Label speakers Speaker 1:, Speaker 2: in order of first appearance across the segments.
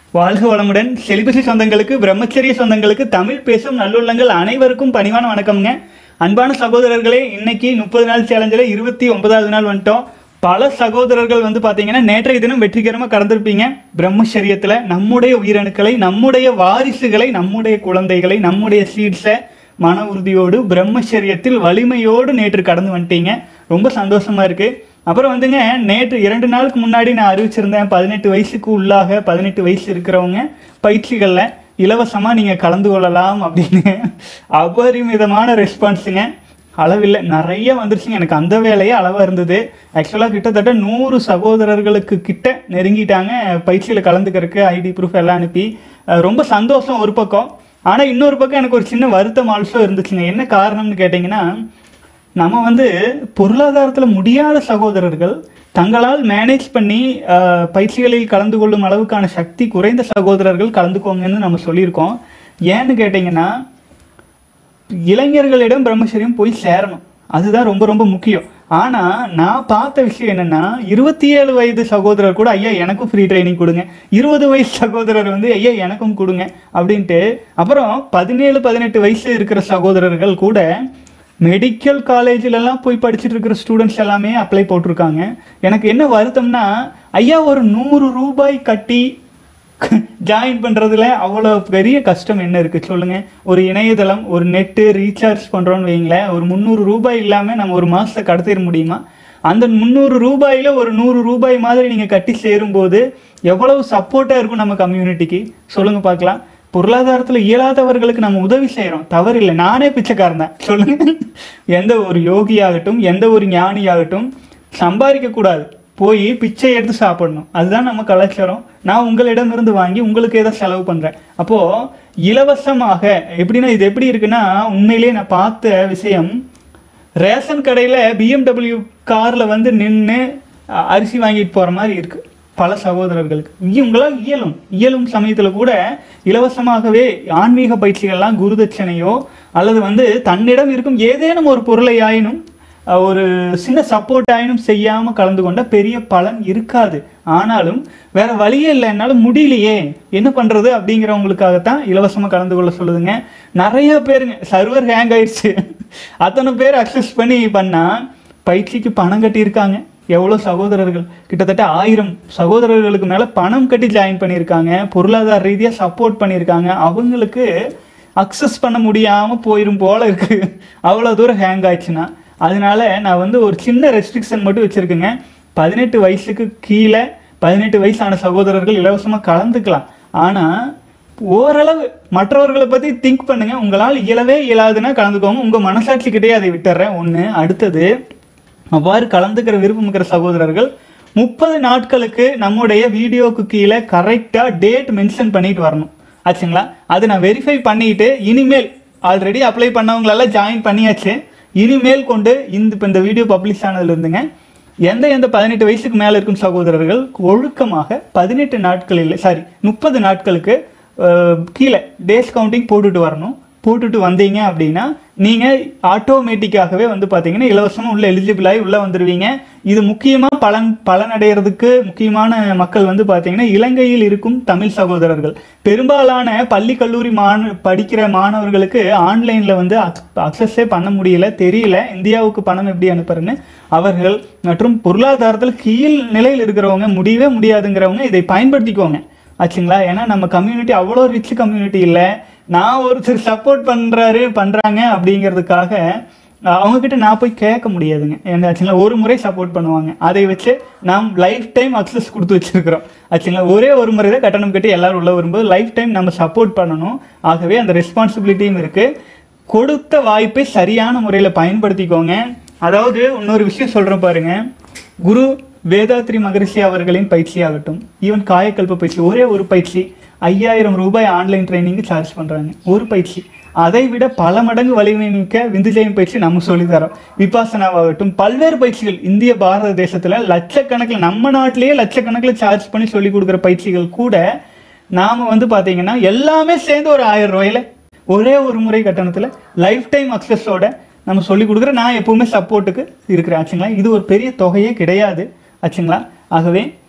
Speaker 1: வாழ்க வளமுடன் செலிபசி சொந்தங்களுக்கு பிரம்மச்சரிய சொந்தங்களுக்கு தமிழ் பேசும் நல்லுள்ளங்கள் அனைவருக்கும் பணிவான வணக்கம்ங்க அன்பான சகோதரர்களே இன்னைக்கு முப்பது நாள் சேலஞ்சில் இருபத்தி ஒன்பதாவது நாள் வந்துட்டோம் பல சகோதரர்கள் வந்து பார்த்தீங்கன்னா நேற்றைய தினம் வெற்றிகரமாக கடந்திருப்பீங்க பிரம்மச்சரியத்தில் நம்முடைய உயிரணுக்களை நம்முடைய வாரிசுகளை நம்முடைய குழந்தைகளை நம்முடைய சீட்ஸை மன உறுதியோடு பிரம்மச்சரியத்தில் வலிமையோடு நேற்று கடந்து வந்துட்டீங்க ரொம்ப சந்தோஷமா இருக்கு அப்புறம் வந்துங்க நேற்று இரண்டு நாளுக்கு முன்னாடி நான் அறிவிச்சிருந்தேன் பதினெட்டு வயசுக்கு உள்ளாக பதினெட்டு வயசு இருக்கிறவங்க பயிற்சிகளில் இலவசமாக நீங்கள் கலந்து கொள்ளலாம் அப்படின்னு அபரிமிதமான ரெஸ்பான்ஸுங்க அளவில்லை நிறைய வந்துருச்சுங்க எனக்கு அந்த வேலையே அளவாக இருந்தது ஆக்சுவலாக கிட்டத்தட்ட நூறு சகோதரர்களுக்கு கிட்ட நெருங்கிட்டாங்க பயிற்சியில் கலந்துக்கிறதுக்கு ஐடி ப்ரூஃப் எல்லாம் அனுப்பி அஹ் ரொம்ப சந்தோஷம் ஒரு பக்கம் ஆனால் இன்னொரு பக்கம் எனக்கு ஒரு சின்ன வருத்தம் ஆல்சோ இருந்துச்சுங்க என்ன காரணம்னு கேட்டிங்கன்னா நம்ம வந்து பொருளாதாரத்தில் முடியாத சகோதரர்கள் தங்களால் மேனேஜ் பண்ணி அஹ், பயிற்சிகளில் கலந்து கொள்ளும் அளவுக்கான சக்தி குறைந்த சகோதரர்கள் கலந்துக்கோங்கன்னு நம்ம சொல்லியிருக்கோம் ஏன்னு கேட்டிங்கன்னா இளைஞர்களிடம் பிரம்மச்சரியம் போய் சேரணும் அதுதான் ரொம்ப ரொம்ப முக்கியம் ஆனா நான் பார்த்த விஷயம் என்னன்னா இருபத்தி ஏழு வயது சகோதரர் கூட ஐயா எனக்கும் ஃப்ரீ ட்ரைனிங் கொடுங்க இருபது வயசு சகோதரர் வந்து ஐயா எனக்கும் கொடுங்க அப்படின்ட்டு அப்புறம் பதினேழு பதினெட்டு வயசு இருக்கிற சகோதரர்கள் கூட மெடிக்கல் காலேஜிலலாம் போய் படிச்சுட்டு இருக்கிற ஸ்டூடெண்ட்ஸ் எல்லாமே அப்ளை போட்டிருக்காங்க எனக்கு என்ன வருத்தம்னா ஐயா ஒரு நூறு ரூபாய் கட்டி ஜாயின் பண்ணுறதுல அவ்வளோ பெரிய கஷ்டம் என்ன இருக்குது சொல்லுங்கள் ஒரு இணையதளம் ஒரு நெட்டு ரீசார்ஜ் பண்ணுறோன்னு வைங்களேன் ஒரு முந்நூறு ரூபாய் இல்லாமல் நம்ம ஒரு மாதத்தை கடத்திட முடியுமா அந்த முந்நூறு ரூபாயில் ஒரு நூறு ரூபாய் மாதிரி நீங்கள் கட்டி சேரும்போது எவ்வளவு சப்போர்ட்டாக இருக்கும் நம்ம கம்யூனிட்டிக்கு சொல்லுங்கள் பார்க்கலாம் பொருளாதாரத்தில் இயலாதவர்களுக்கு நம்ம உதவி செய்கிறோம் தவறில்லை நானே பிச்சைக்காரன் தான் சொல்லுங்கள் எந்த ஒரு யோகியாகட்டும் எந்த ஒரு ஞானியாகட்டும் சம்பாதிக்கக்கூடாது போய் பிச்சை எடுத்து சாப்பிடணும் அதுதான் நம்ம கலாச்சாரம் நான் உங்களிடமிருந்து வாங்கி உங்களுக்கு ஏதோ செலவு பண்ணுறேன் அப்போது இலவசமாக எப்படின்னா இது எப்படி இருக்குன்னா உண்மையிலேயே நான் பார்த்த விஷயம் ரேஷன் கடையில் பிஎம்டபிள்யூ காரில் வந்து நின்று அரிசி வாங்கிட்டு போகிற மாதிரி இருக்குது பல சகோதரர்களுக்கு இவங்களால் இயலும் இயலும் சமயத்தில் கூட இலவசமாகவே ஆன்மீக பயிற்சிகள்லாம் குருதட்சணையோ அல்லது வந்து தன்னிடம் இருக்கும் ஏதேனும் ஒரு பொருளை ஆயினும் அஹ், ஒரு சின்ன சப்போர்ட் ஆயினும் செய்யாமல் கலந்து கொண்ட பெரிய பலன் இருக்காது ஆனாலும் வேற வழியே இல்லை என்னால் முடியலையே என்ன பண்ணுறது அப்படிங்கிறவங்களுக்காகத்தான் இலவசமாக கலந்து கொள்ள சொல்லுதுங்க நிறைய பேருங்க சர்வர் ஹேங் ஆயிடுச்சு அத்தனை பேர் அக்சஸ் பண்ணி பண்ணால் பயிற்சிக்கு பணம் கட்டியிருக்காங்க எவ்வளோ சகோதரர்கள் கிட்டத்தட்ட ஆயிரம் சகோதரர்களுக்கு மேலே பணம் கட்டி ஜாயின் பண்ணியிருக்காங்க பொருளாதார ரீதியாக சப்போர்ட் பண்ணியிருக்காங்க அவங்களுக்கு அக்சஸ் பண்ண முடியாமல் போயிடும் போல இருக்கு அவ்வளோ தூரம் ஹேங் ஆயிடுச்சுன்னா அதனால நான் வந்து ஒரு சின்ன ரெஸ்ட்ரிக்ஷன் மட்டும் வச்சுருக்கேங்க பதினெட்டு வயசுக்கு கீழே பதினெட்டு வயசான சகோதரர்கள் இலவசமாக கலந்துக்கலாம் ஆனால் ஓரளவு மற்றவர்களை பற்றி திங்க் பண்ணுங்க உங்களால் இயலவே இயலாதுன்னா கலந்துக்கோங்க உங்கள் மனசாட்சிக்கிட்டே அதை விட்டுறேன் ஒன்று அடுத்தது அவ்வாறு கலந்துக்கிற விருப்பம் இருக்கிற சகோதரர்கள் முப்பது நாட்களுக்கு நம்முடைய வீடியோக்கு கீழே கரெக்டாக டேட் மென்ஷன் பண்ணிட்டு வரணும் ஆச்சுங்களா அது நான் வெரிஃபை பண்ணிட்டு இனிமேல் ஆல்ரெடி அப்ளை பண்ணவங்களெல்லாம் ஜாயின் பண்ணியாச்சு இனிமேல் கொண்டு இந்த இப்போ இந்த வீடியோ பப்ளிஷ் ஆனதுல இருந்துங்க எந்த எந்த பதினெட்டு வயசுக்கு மேலே இருக்கும் சகோதரர்கள் ஒழுக்கமாக பதினெட்டு நாட்களில் சாரி முப்பது நாட்களுக்கு அஹ், கீழே டேஸ் கவுண்டிங் போட்டுட்டு வரணும் போட்டுட்டு வந்தீங்க அப்படின்னா நீங்கள் ஆட்டோமேட்டிக்காகவே வந்து பார்த்தீங்கன்னா இலவசமாக உள்ள எலிஜிபிள் ஆகி உள்ளே வந்துடுவீங்க இது முக்கியமாக பலன் பலனடைகிறதுக்கு முக்கியமான மக்கள் வந்து பார்த்தீங்கன்னா இலங்கையில் இருக்கும் தமிழ் சகோதரர்கள் பெரும்பாலான பள்ளி கல்லூரி மாண படிக்கிற மாணவர்களுக்கு ஆன்லைனில் வந்து அக்சஸே பண்ண முடியல தெரியல இந்தியாவுக்கு பணம் எப்படி அனுப்புறேன்னு அவர்கள் மற்றும் பொருளாதாரத்தில் கீழ் நிலையில் இருக்கிறவங்க முடியவே முடியாதுங்கிறவங்க இதை பயன்படுத்திக்கோங்க ஆச்சுங்களா ஏன்னா நம்ம கம்யூனிட்டி அவ்வளோ ரிச் கம்யூனிட்டி இல்லை நான் ஒருத்தர் சப்போர்ட் பண்ணுறாரு பண்ணுறாங்க அப்படிங்கிறதுக்காக அஹ், அவங்கக்கிட்ட நான் போய் கேட்க முடியாதுங்க ஏன்னா ஆச்சுங்களா ஒரு முறை சப்போர்ட் பண்ணுவாங்க அதை வச்சு நாம் லைஃப் டைம் அக்சஸ் கொடுத்து வச்சிருக்கிறோம் ஆச்சுங்களா ஒரே ஒரு முறை தான் கட்டணம் கட்டி எல்லாரும் உள்ள வரும்போது லைஃப் டைம் நம்ம சப்போர்ட் பண்ணணும் ஆகவே அந்த ரெஸ்பான்சிபிலிட்டியும் இருக்குது கொடுத்த வாய்ப்பை சரியான முறையில் பயன்படுத்திக்கோங்க அதாவது இன்னொரு விஷயம் சொல்கிறேன் பாருங்க குரு வேதாத்ரி மகரிஷி அவர்களின் பயிற்சி ஆகட்டும் ஈவன் காயக்கல்ப பயிற்சி ஒரே ஒரு பயிற்சி ஐயாயிரம் ரூபாய் ஆன்லைன் ட்ரைனிங்கு சார்ஜ் பண்ணுறாங்க ஒரு பயிற்சி அதை விட பல மடங்கு வலிமை மிக்க விந்துஜயம் பயிற்சி நம்ம சொல்லித்தரோம் விபாசனாவாகட்டும் பல்வேறு பயிற்சிகள் இந்திய பாரத தேசத்தில் லட்சக்கணக்கில் நம்ம நாட்டிலேயே லட்சக்கணக்கில் சார்ஜ் பண்ணி சொல்லி கொடுக்குற பயிற்சிகள் கூட நாம் வந்து பார்த்தீங்கன்னா எல்லாமே சேர்ந்து ஒரு ஆயிரம் ரூபாயில ஒரே ஒரு முறை கட்டணத்தில் லைஃப் டைம் அக்சஸோட நம்ம சொல்லி கொடுக்குற நான் எப்பவுமே சப்போர்ட்டுக்கு இருக்கிறேன் ஆச்சுங்களா இது ஒரு பெரிய தொகையே கிடையாது ஆச்சுங்களா ஆகவே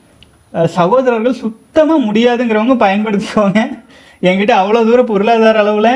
Speaker 1: அஹ், சகோதரர்கள் சுத்தமாக முடியாதுங்கிறவங்க பயன்படுத்திக்கோங்க என்கிட்ட அவ்வளோ தூரம் பொருளாதார அளவில்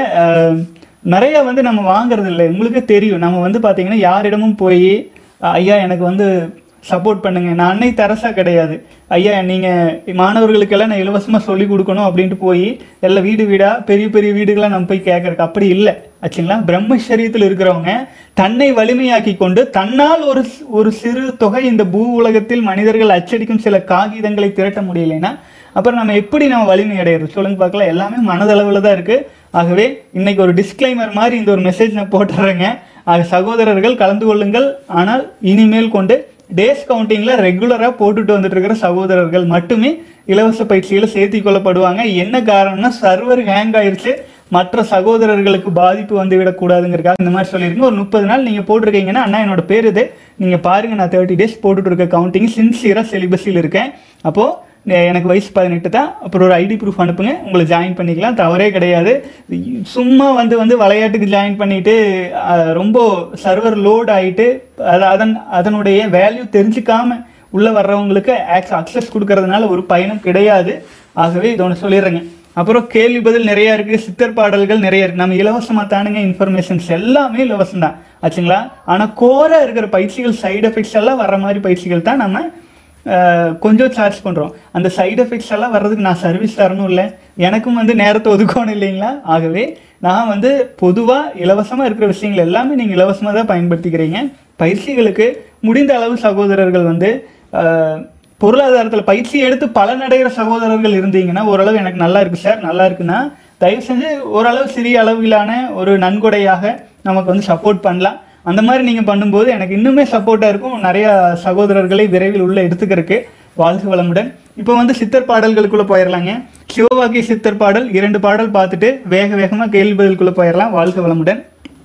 Speaker 1: நிறைய வந்து நம்ம வாங்குறது இல்லை உங்களுக்கே தெரியும் நம்ம வந்து பார்த்தீங்கன்னா யாரிடமும் போய் ஐயா எனக்கு வந்து சப்போர்ட் பண்ணுங்க நான் அன்னை தெரசா கிடையாது ஐயா நீங்கள் மாணவர்களுக்கெல்லாம் நான் இலவசமாக சொல்லி கொடுக்கணும் அப்படின்ட்டு போய் எல்லாம் வீடு வீடாக பெரிய பெரிய வீடுகளாக நம்ம போய் கேட்கறதுக்கு அப்படி இல்லை ஆச்சுங்களா பிரம்மச்சரியத்தில் இருக்கிறவங்க தன்னை வலிமையாக்கி கொண்டு தன்னால் ஒரு சி- ஒரு சிறு தொகை இந்த பூ உலகத்தில் மனிதர்கள் அச்சடிக்கும் சில காகிதங்களை திரட்ட முடியலைன்னா அப்புறம் நம்ம எப்படி நம்ம வலிமை அடையிறது சொல்லுங்க பார்க்கலாம் எல்லாமே மனதளவில் தான் இருக்குது ஆகவே இன்னைக்கு ஒரு டிஸ்க்ளைமர் மாதிரி இந்த ஒரு மெசேஜ் நான் போட்டுறேங்க ஆக சகோதரர்கள் கலந்து கொள்ளுங்கள் ஆனால் இனிமேல் கொண்டு டேஸ் கவுண்டிங்கில் ரெகுலராக போட்டுட்டு வந்துட்டு இருக்கிற சகோதரர்கள் மட்டுமே இலவச பயிற்சிகளை சேர்த்தி கொள்ளப்படுவாங்க என்ன காரணம்னா சர்வர் ஹேங் ஆயிருச்சு மற்ற சகோதரர்களுக்கு பாதிப்பு வந்து விடக்கூடாதுங்கிறக்காக இந்த மாதிரி சொல்லியிருக்கேன் ஒரு முப்பது நாள் நீங்கள் போட்டிருக்கீங்கன்னா அண்ணா என்னோட பேர் இது நீங்கள் பாருங்கள் நான் தேர்ட்டி டேஸ் போட்டுட்டு இருக்க கவுண்டிங் சின்சியராக சிலிபஸில் இருக்கேன் அப்போது எனக்கு வயசு பதினெட்டு தான் அப்புறம் ஒரு ஐடி ப்ரூஃப் அனுப்புங்க உங்களை ஜாயின் பண்ணிக்கலாம் தவறே கிடையாது சும்மா வந்து வந்து விளையாட்டுக்கு ஜாயின் பண்ணிட்டு அஹ், ரொம்ப சர்வர் லோட் ஆகிட்டு அதன் அதனுடைய வேல்யூ தெரிஞ்சுக்காம உள்ளே வர்றவங்களுக்கு ஆக்ஸ் அக்சஸ் கொடுக்கறதுனால ஒரு பயனும் கிடையாது ஆகவே இது ஒன்று சொல்லிடுறேங்க அப்புறம் கேள்வி பதில் நிறைய இருக்கு சித்தர் பாடல்கள் நிறைய இருக்கு நம்ம இலவசமாக தானுங்க இன்ஃபர்மேஷன்ஸ் எல்லாமே இலவசம் தான் ஆச்சுங்களா ஆனால் கோரா இருக்கிற பயிற்சிகள் சைடு எஃபெக்ட்ஸ் எல்லாம் வர்ற மாதிரி பயிற்சிகள் தான் நம்ம அஹ், கொஞ்சம் சார்ஜ் பண்ணுறோம் அந்த சைடு எஃபெக்ட்ஸ் எல்லாம் வர்றதுக்கு நான் சர்வீஸ் தரணும் இல்லை எனக்கும் வந்து நேரத்தை ஒதுக்கணும் இல்லைங்களா ஆகவே நான் வந்து பொதுவாக இலவசமாக இருக்கிற விஷயங்கள் எல்லாமே நீங்கள் இலவசமாக தான் பயன்படுத்திக்கிறீங்க பயிற்சிகளுக்கு முடிந்த அளவு சகோதரர்கள் வந்து அஹ், பொருளாதாரத்தில் பயிற்சி எடுத்து பலனடைகிற சகோதரர்கள் இருந்தீங்கன்னா ஓரளவு எனக்கு நல்லா இருக்கு சார் நல்லா இருக்குன்னா தயவு செஞ்சு ஓரளவு சிறிய அளவிலான ஒரு நன்கொடையாக நமக்கு வந்து சப்போர்ட் பண்ணலாம் அந்த மாதிரி நீங்கள் பண்ணும்போது எனக்கு இன்னுமே சப்போர்ட்டாக இருக்கும் நிறைய சகோதரர்களை விரைவில் உள்ள எடுத்துக்கிறதுக்கு வாழ்க வளமுடன் இப்போ வந்து சித்தர் பாடல்களுக்குள்ள போயிடலாங்க சிவவாக்கிய சித்தர் பாடல் இரண்டு பாடல் பார்த்துட்டு வேக வேகமாக கேள்வி பதிலுக்குள்ள போயிடலாம் வாழ்க வளமுடன்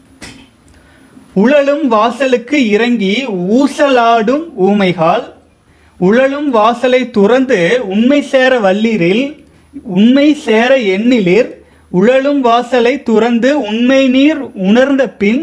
Speaker 1: உழலும் வாசலுக்கு இறங்கி ஊசலாடும் ஊமைகால் உழலும் வாசலை துறந்து உண்மை சேர வல்லீரில் உண்மை சேர எண்ணிலிர் உழலும் வாசலை துறந்து உண்மை நீர் உணர்ந்த பின்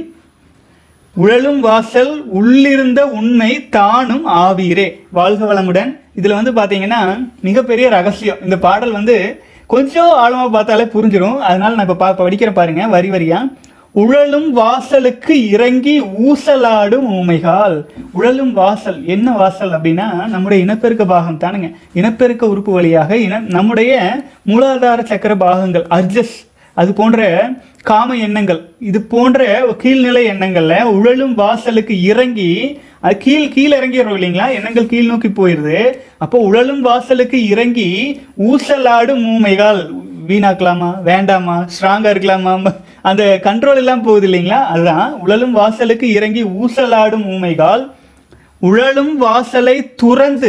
Speaker 1: உழலும் வாசல் உள்ளிருந்த உண்மை தானும் ஆவீரே வாழ்க வளமுடன் இதுல வந்து பாத்தீங்கன்னா மிகப்பெரிய ரகசியம் இந்த பாடல் வந்து கொஞ்சம் ஆழமா பார்த்தாலே புரிஞ்சிடும் அதனால நான் இப்ப பா படிக்கிறேன் பாருங்க வரி வரியா உழலும் வாசலுக்கு இறங்கி ஊசலாடும் ஊமைகால் உழலும் வாசல் என்ன வாசல் அப்படின்னா நம்முடைய இனப்பெருக்க பாகம் தானுங்க இனப்பெருக்க உறுப்பு வழியாக இன நம்முடைய மூலாதார சக்கர பாகங்கள் அர்ஜஸ் அது போன்ற காம எண்ணங்கள் இது போன்ற கீழ்நிலை எண்ணங்கள்ல உழலும் வாசலுக்கு இறங்கி அது கீழ் கீழ் இறங்கிடுறோம் இல்லைங்களா எண்ணங்கள் கீழ் நோக்கி போயிடுது அப்போ உழலும் வாசலுக்கு இறங்கி ஊசலாடும் ஊமைகள் வீணாக்கலாமா வேண்டாமா ஸ்ட்ராங்கா இருக்கலாமா அந்த கண்ட்ரோல் எல்லாம் போகுது இல்லைங்களா அதுதான் உழலும் வாசலுக்கு இறங்கி ஊசலாடும் ஊமைகால் உழலும் வாசலை துறந்து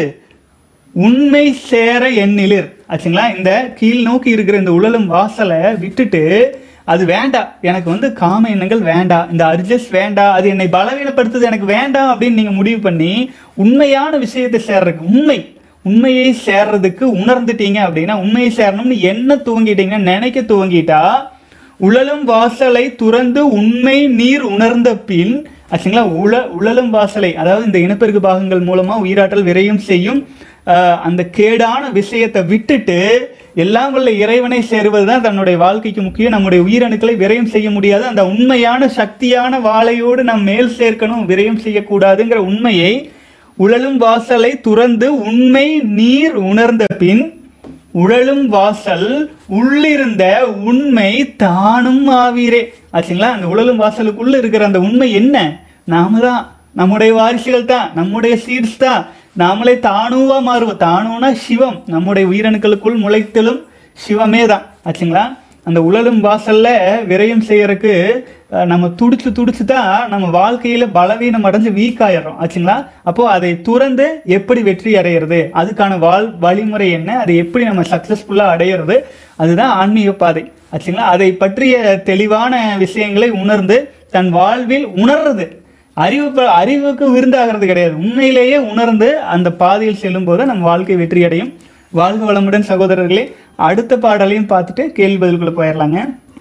Speaker 1: உண்மை சேர எண்ணிலிர் ஆச்சுங்களா இந்த கீழ் நோக்கி இருக்கிற இந்த உழலும் வாசலை விட்டுட்டு அது வேண்டாம் எனக்கு வந்து காம எண்ணங்கள் வேண்டாம் இந்த அர்ஜஸ் வேண்டாம் அது என்னை பலவீனப்படுத்துது எனக்கு வேண்டாம் அப்படின்னு நீங்க முடிவு பண்ணி உண்மையான விஷயத்தை சேர்றதுக்கு உண்மை உண்மையை சேர்றதுக்கு உணர்ந்துட்டீங்க அப்படின்னா உண்மையை சேரணும்னு என்ன துவங்கிட்டீங்க நினைக்க துவங்கிட்டா உழலும் வாசலை துறந்து உண்மை நீர் உணர்ந்த பின் ஆச்சுங்களா உழ உழலும் வாசலை அதாவது இந்த இனப்பெருக்க பாகங்கள் மூலமா உயிராற்றல் விரையும் செய்யும் ஆஹ், அந்த கேடான விஷயத்தை விட்டுட்டு எல்லாம் வல்ல இறைவனை சேருவது தான் தன்னுடைய வாழ்க்கைக்கு முக்கியம் நம்முடைய உயிரணுக்களை விரயம் செய்ய முடியாது அந்த உண்மையான சக்தியான வாழையோடு நாம் மேல் சேர்க்கணும் விரயம் செய்யக்கூடாதுங்கிற உண்மையை உழலும் வாசலை துறந்து உண்மை நீர் உணர்ந்த பின் உழலும் வாசல் உள்ளிருந்த உண்மை தானும் ஆவீரே ஆச்சுங்களா அந்த உழலும் வாசலுக்குள்ள இருக்கிற அந்த உண்மை என்ன நாம தான் நம்முடைய வாரிசுகள் தான் நம்முடைய சீட்ஸ் தான் நாமளே தானுவா மாறுவோம் தானுனா சிவம் நம்முடைய உயிரணுக்களுக்குள் முளைத்தலும் சிவமே தான் ஆச்சுங்களா அந்த உழலும் வாசல்ல விரயம் செய்யறதுக்கு அஹ், நம்ம துடிச்சு துடிச்சு தான் நம்ம வாழ்க்கையில பலவீனம் அடைஞ்சு வீக் ஆயிடுறோம் ஆச்சுங்களா அப்போ அதை துறந்து எப்படி வெற்றி அடையிறது அதுக்கான வாழ் வழிமுறை என்ன அதை எப்படி நம்ம சக்சஸ்ஃபுல்லா அடையிறது அதுதான் ஆன்மீக பாதை ஆச்சுங்களா அதை பற்றிய தெளிவான விஷயங்களை உணர்ந்து தன் வாழ்வில் உணர்றது அறிவு ப- அறிவுக்கு விருந்தாகிறது கிடையாது உண்மையிலேயே உணர்ந்து அந்த பாதையில் செல்லும்போது நம்ம வாழ்க்கை வெற்றி அடையும் வாழ்க வளமுடன் சகோதரர்களே அடுத்த பாடலையும் பார்த்துட்டு கேள்வி பதிலுக்குள்ள போயிடலாங்க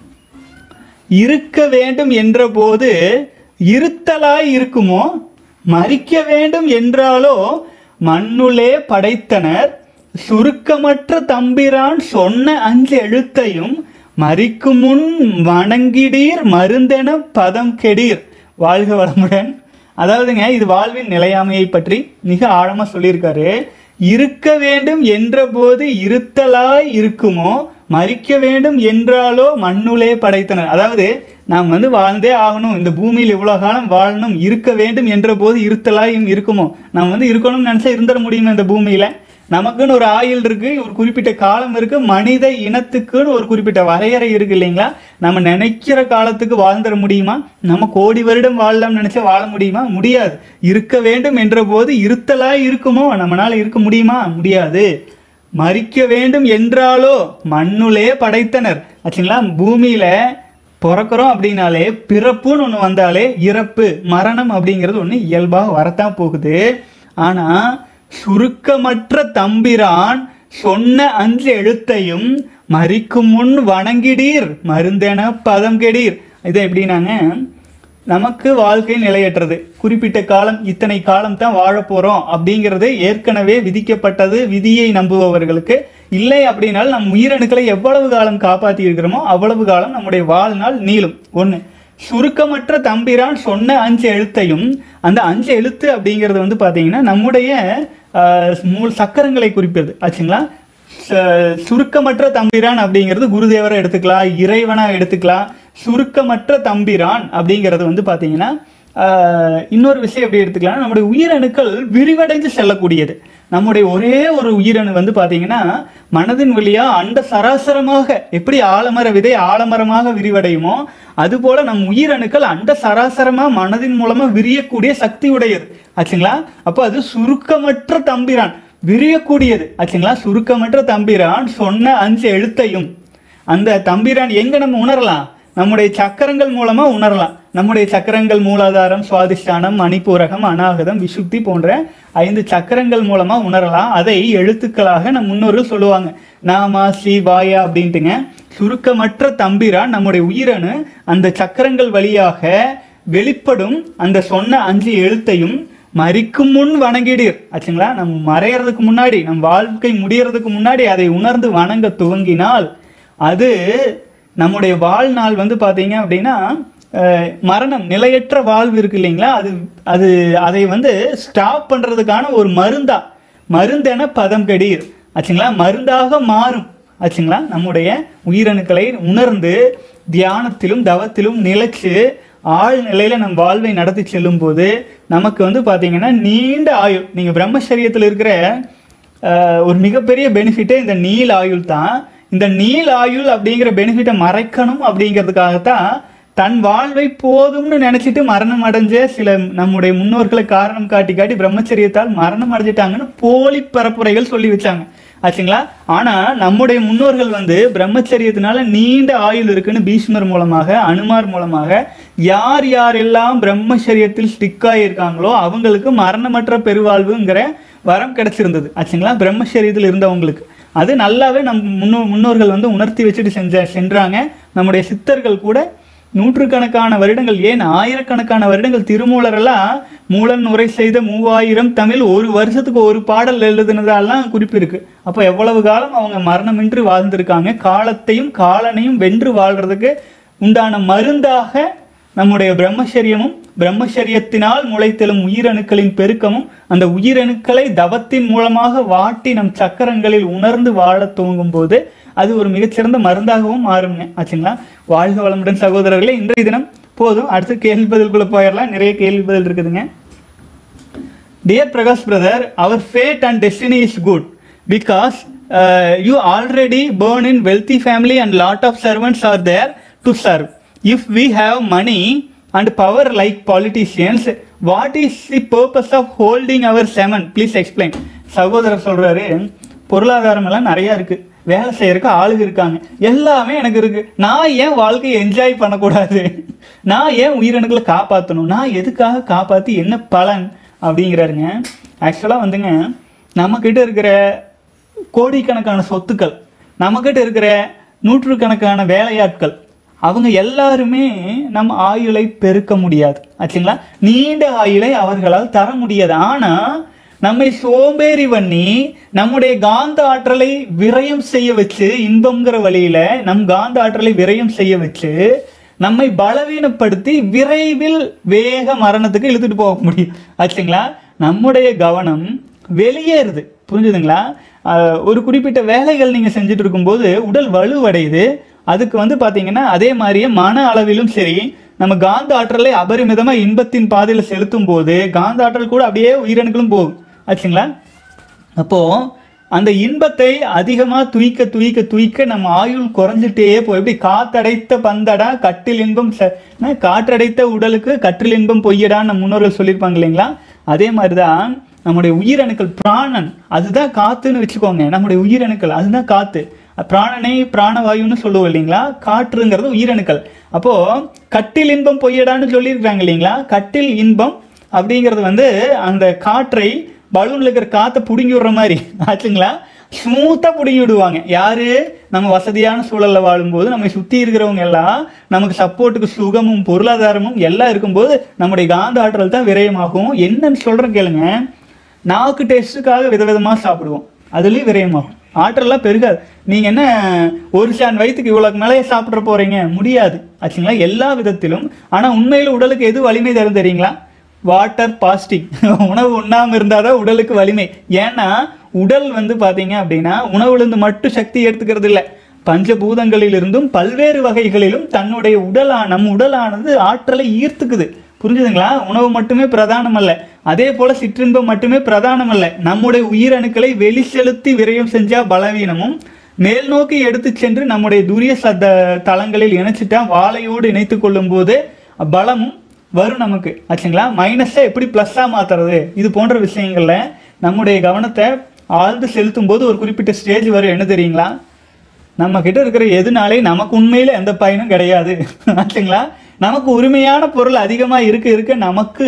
Speaker 1: இருக்க வேண்டும் என்ற போது இருத்தலாய் இருக்குமோ மறிக்க வேண்டும் என்றாலோ மண்ணுளே படைத்தனர் சுருக்கமற்ற தம்பிரான் சொன்ன அஞ்சு எழுத்தையும் மறிக்கும் முன் வணங்கிடீர் மருந்தென பதம் கெடீர் வாழ்க வளமுடன் அதாவதுங்க இது வாழ்வின் நிலையாமையை பற்றி மிக ஆழமா சொல்லியிருக்காரு இருக்க வேண்டும் என்ற போது இருத்தலாய் இருக்குமோ மறிக்க வேண்டும் என்றாலோ மண்ணுலே படைத்தனர் அதாவது நாம் வந்து வாழ்ந்தே ஆகணும் இந்த பூமியில் இவ்வளவு காலம் வாழணும் இருக்க வேண்டும் என்ற போது இருத்தலாயும் இருக்குமோ நாம் வந்து இருக்கணும்னு நினைச்சா இருந்துட முடியுமா இந்த பூமியில நமக்குன்னு ஒரு ஆயுள் இருக்கு ஒரு குறிப்பிட்ட காலம் இருக்கு மனித இனத்துக்குன்னு ஒரு குறிப்பிட்ட வரையறை இருக்கு இல்லைங்களா நம்ம நினைக்கிற காலத்துக்கு வாழ்ந்துட முடியுமா நம்ம கோடி வருடம் வாழலாம்னு நினைச்சா வாழ முடியுமா முடியாது இருக்க வேண்டும் என்ற போது இருத்தலாய் இருக்குமோ நம்மளால இருக்க முடியுமா முடியாது மறிக்க வேண்டும் என்றாலோ மண்ணுலே படைத்தனர் ஆச்சுங்களா பூமியில பிறக்கிறோம் அப்படின்னாலே பிறப்புன்னு ஒன்று வந்தாலே இறப்பு மரணம் அப்படிங்கிறது ஒன்று இயல்பாக வரத்தான் போகுது ஆனா சுருக்கமற்ற தம்பிரான் சொன்ன அஞ்சு எழுத்தையும் மறிக்கும் முன் வணங்கிடீர் மருந்தென பதம் கெடீர் இது எப்படின்னாங்க நமக்கு வாழ்க்கை நிலையற்றது குறிப்பிட்ட காலம் இத்தனை காலம் தான் வாழ போறோம் அப்படிங்கிறது ஏற்கனவே விதிக்கப்பட்டது விதியை நம்புபவர்களுக்கு இல்லை அப்படின்னால் நம் உயிரணுக்களை எவ்வளவு காலம் காப்பாற்றி இருக்கிறோமோ அவ்வளவு காலம் நம்முடைய வாழ்நாள் நீளும் ஒன்று சுருக்கமற்ற தம்பிரான் சொன்ன அஞ்சு எழுத்தையும் அந்த அஞ்சு எழுத்து அப்படிங்கிறது வந்து பார்த்தீங்கன்னா நம்முடைய ஆஹ், மூல் சக்கரங்களை குறிப்பிடுது ஆச்சுங்களா ச- சுருக்கமற்ற தம்பிரான் அப்படிங்கிறது குருதேவரை எடுத்துக்கலாம் இறைவனா எடுத்துக்கலாம் சுருக்கமற்ற தம்பிரான் அப்படிங்கிறது வந்து பார்த்தீங்கன்னா ஆஹ், இன்னொரு விஷயம் எப்படி எடுத்துக்கலாம் நம்முடைய உயிரணுக்கள் விரிவடைந்து செல்லக்கூடியது நம்முடைய ஒரே ஒரு உயிரணு வந்து பார்த்தீங்கன்னா மனதின் வழியா அண்ட சராசரமாக எப்படி ஆலமர விதை ஆலமரமாக விரிவடையுமோ அதுபோல நம் உயிரணுக்கள் அண்ட சராசரமா மனதின் மூலமா விரியக்கூடிய சக்தி உடையது ஆச்சுங்களா அப்போ அது சுருக்கமற்ற தம்பிரான் விரியக்கூடியது ஆச்சுங்களா சுருக்கமற்ற தம்பிரான் சொன்ன அஞ்சு எழுத்தையும் அந்த தம்பிரான் எங்க நம்ம உணரலாம் நம்முடைய சக்கரங்கள் மூலமா உணரலாம் நம்முடைய சக்கரங்கள் மூலாதாரம் சுவாதிஷ்டானம் மணிப்பூரகம் அநாகதம் விசுத்தி போன்ற ஐந்து சக்கரங்கள் மூலமா உணரலாம் அதை எழுத்துக்களாக நம் முன்னோர்கள் சொல்லுவாங்க நாமா ஸ்ரீ வாயா அப்படின்ட்டுங்க சுருக்கமற்ற தம்பிரான் நம்முடைய உயிரணு அந்த சக்கரங்கள் வழியாக வெளிப்படும் அந்த சொன்ன அஞ்சு எழுத்தையும் மறிக்கும் முன் வணங்கிடீர் ஆச்சுங்களா நம்ம மறையறதுக்கு முன்னாடி நம் வாழ்க்கை முடியறதுக்கு முன்னாடி அதை உணர்ந்து வணங்க துவங்கினால் அது நம்முடைய வாழ்நாள் வந்து பார்த்தீங்க அப்படின்னா அஹ், மரணம் நிலையற்ற வாழ்வு இருக்கு இல்லைங்களா அது அது அதை வந்து ஸ்டாப் பண்றதுக்கான ஒரு மருந்தா மருந்தென பதம் கெடீர் ஆச்சுங்களா மருந்தாக மாறும் ஆச்சுங்களா நம்முடைய உயிரணுக்களை உணர்ந்து தியானத்திலும் தவத்திலும் நிலைச்சு ஆழ் நிலையில நம் வாழ்வை நடத்தி செல்லும் போது நமக்கு வந்து பாத்தீங்கன்னா நீண்ட ஆயுள் நீங்க பிரம்மச்சரியத்தில் இருக்கிற அஹ், ஒரு மிகப்பெரிய பெனிஃபிட்டே இந்த நீல் ஆயுள் தான் இந்த நீல் ஆயுள் அப்படிங்கிற பெனிஃபிட்டை மறைக்கணும் அப்படிங்கிறதுக்காகத்தான் தன் வாழ்வை போதும்னு நினைச்சிட்டு மரணம் அடைஞ்ச சில நம்முடைய முன்னோர்களை காரணம் காட்டி காட்டி பிரம்மச்சரியத்தால் மரணம் அடைஞ்சிட்டாங்கன்னு போலி பரப்புரைகள் சொல்லி வச்சாங்க ஆச்சுங்களா ஆனா நம்முடைய முன்னோர்கள் வந்து பிரம்மச்சரியத்தினால நீண்ட ஆயுள் இருக்குன்னு பீஷ்மர் மூலமாக அனுமார் மூலமாக யார் யாரெல்லாம் பிரம்மச்சரியத்தில் ஸ்டிக் ஆகியிருக்காங்களோ அவங்களுக்கு மரணமற்ற பெருவாழ்வுங்கிற வரம் கிடைச்சிருந்தது ஆச்சுங்களா பிரம்மச்சரியத்தில் இருந்தவங்களுக்கு அது நல்லாவே நம் முன்னோ முன்னோர்கள் வந்து உணர்த்தி வச்சுட்டு செஞ்ச சென்றாங்க நம்முடைய சித்தர்கள் கூட நூற்றுக்கணக்கான வருடங்கள் ஏன் ஆயிரக்கணக்கான வருடங்கள் திருமூலரெல்லாம் மூலன் உரை செய்த மூவாயிரம் தமிழ் ஒரு வருஷத்துக்கு ஒரு பாடல் எழுதுனதெல்லாம் குறிப்பு இருக்கு அப்போ எவ்வளவு காலம் அவங்க மரணமின்றி வாழ்ந்திருக்காங்க காலத்தையும் காலனையும் வென்று வாழ்றதுக்கு உண்டான மருந்தாக நம்முடைய பிரம்மச்சரியமும் பிரம்மச்சரியத்தினால் முளைத்தெழும் உயிரணுக்களின் பெருக்கமும் அந்த உயிரணுக்களை தவத்தின் மூலமாக வாட்டி நம் சக்கரங்களில் உணர்ந்து வாழத் துவங்கும் போது அது ஒரு மிகச்சிறந்த மருந்தாகவும் மாறுங்க ஆச்சுங்களா வாழ்க வளமுடன் சகோதரர்களே இன்றைய தினம் போதும் அடுத்து கேள்வி பதிலுக்குள்ள போயிடலாம் நிறைய கேள்வி பதில் இருக்குதுங்க Dear Prakash brother, our fate and destiny is good because uh, you already born in wealthy family and lot of servants are there to serve. If we have money and power like politicians, what is the purpose of holding our semen? Please explain. சகோதரர் சொல்றாரு பொருளாதாரம் எல்லாம் நிறைய இருக்கு வேலை செய்யறதுக்கு ஆளுங்க இருக்காங்க எல்லாமே எனக்கு இருக்கு நான் ஏன் வாழ்க்கையை என்ஜாய் பண்ணக்கூடாது நான் ஏன் உயிரணுக்களை காப்பாற்றணும் நான் எதுக்காக காப்பாற்றி என்ன பலன் அப்படிங்கிறாருங்க ஆக்சுவலாக வந்துங்க நம்மக்கிட்ட இருக்கிற கோடிக்கணக்கான சொத்துக்கள் நம்மக்கிட்ட இருக்கிற நூற்றுக்கணக்கான வேலையாட்கள் அவங்க எல்லாருமே நம்ம ஆயுளை பெருக்க முடியாது ஆச்சுங்களா நீண்ட ஆயுளை அவர்களால் தர முடியாது ஆனால் நம்மை சோம்பேறி பண்ணி நம்முடைய காந்த ஆற்றலை விரயம் செய்ய வச்சு இன்பம்ங்கிற வழியில நம் காந்த ஆற்றலை விரயம் செய்ய வச்சு நம்மை பலவீனப்படுத்தி விரைவில் வேக மரணத்துக்கு இழுத்துட்டு போக முடியும் ஆச்சுங்களா நம்முடைய கவனம் வெளியேறுது புரிஞ்சுதுங்களா ஆஹ் ஒரு குறிப்பிட்ட வேலைகள் நீங்க செஞ்சுட்டு இருக்கும்போது உடல் வலுவடையுது அதுக்கு வந்து பாத்தீங்கன்னா அதே மாதிரியே மன அளவிலும் சரி நம்ம காந்த ஆற்றலை அபரிமிதமா இன்பத்தின் பாதையில செலுத்தும் போது காந்த ஆற்றல் கூட அப்படியே உயிரணுக்களும் போகும் ஆச்சுங்களா அப்போ அந்த இன்பத்தை அதிகமா துய்க்க துய்க்க துய்க்க நம்ம ஆயுள் குறைஞ்சிட்டே போய் எப்படி காத்தடைத்த பந்தடா கட்டில் இன்பம் ச- என்ன, காற்றடைத்த உடலுக்கு கற்றில் இன்பம் பொய்யடான்னு நம்ம முன்னோர்கள் சொல்லியிருப்பாங்க இல்லைங்களா அதே மாதிரிதான் நம்முடைய உயிரணுக்கள் பிராணன் அதுதான் காத்துன்னு வச்சுக்கோங்க நம்முடைய உயிரணுக்கள் அதுதான் காத்து பிராணனை பிராணவாயுன்னு சொல்லுவோம் இல்லைங்களா காற்றுங்கிறது உயிரணுக்கள் அப்போ கட்டில் இன்பம் பொய்யடான்னு சொல்லியிருக்காங்க இல்லைங்களா கட்டில் இன்பம் அப்படிங்கிறது வந்து அந்த காற்றை பலூன்ல இருக்கிற காத்தை புடுங்கி விடுற மாதிரி ஆச்சுங்களா ஸ்மூத்தா புடுங்கி விடுவாங்க யாரு நம்ம வசதியான சூழல்ல வாழும்போது நம்மை சுத்தி இருக்கிறவங்க எல்லாம் நமக்கு சப்போர்ட்டுக்கு சுகமும் பொருளாதாரமும் எல்லாம் இருக்கும்போது நம்முடைய காந்த ஆற்றல் தான் விரயமாகும் என்னன்னு சொல்றேன் கேளுங்க நாக்கு டேஸ்ட்டுக்காக விதவிதமா சாப்பிடுவோம் அதுலயும் விரயமாகும் ஆற்றல்லாம் பெருகாது நீங்க என்ன ஒரு சான் வயிற்றுக்கு இவ்வளவுக்கு மேலே சாப்பிட போறீங்க முடியாது ஆச்சுங்களா எல்லா விதத்திலும் ஆனா உண்மையில உடலுக்கு எது வலிமை தரும் தெரியுங்களா வாட்டர் பாஸ்டிங் உணவு உண்ணாம இருந்தாதான் உடலுக்கு வலிமை ஏன்னா உடல் வந்து பாத்தீங்க அப்படின்னா உணவுலேருந்து மட்டும் சக்தி எடுத்துக்கிறது இல்லை பஞ்சபூதங்களிலிருந்தும் பல்வேறு வகைகளிலும் தன்னுடைய உடலா நம் உடலானது ஆற்றலை ஈர்த்துக்குது புரிஞ்சுதுங்களா உணவு மட்டுமே பிரதானம் அல்ல அதே போல சிற்றின்பம் மட்டுமே பிரதானம் அல்ல நம்முடைய உயிரணுக்களை வெளி செலுத்தி விரயம் செஞ்சா பலவீனமும் மேல் நோக்கி எடுத்து சென்று நம்முடைய துரிய சத்த தளங்களில் இணைச்சிட்டா வாழையோடு இணைத்து கொள்ளும் போது பலமும் வரும் நமக்கு ஆச்சுங்களா மைனஸை எப்படி ப்ளஸ்ஸாக மாற்றுறது இது போன்ற விஷயங்கள்ல நம்முடைய கவனத்தை ஆழ்ந்து செலுத்தும் போது ஒரு குறிப்பிட்ட ஸ்டேஜ் வரும் என்ன தெரியுங்களா நம்ம கிட்ட இருக்கிற எதுனாலே நமக்கு உண்மையில எந்த பயனும் கிடையாது ஆச்சுங்களா நமக்கு உரிமையான பொருள் அதிகமா இருக்க இருக்க நமக்கு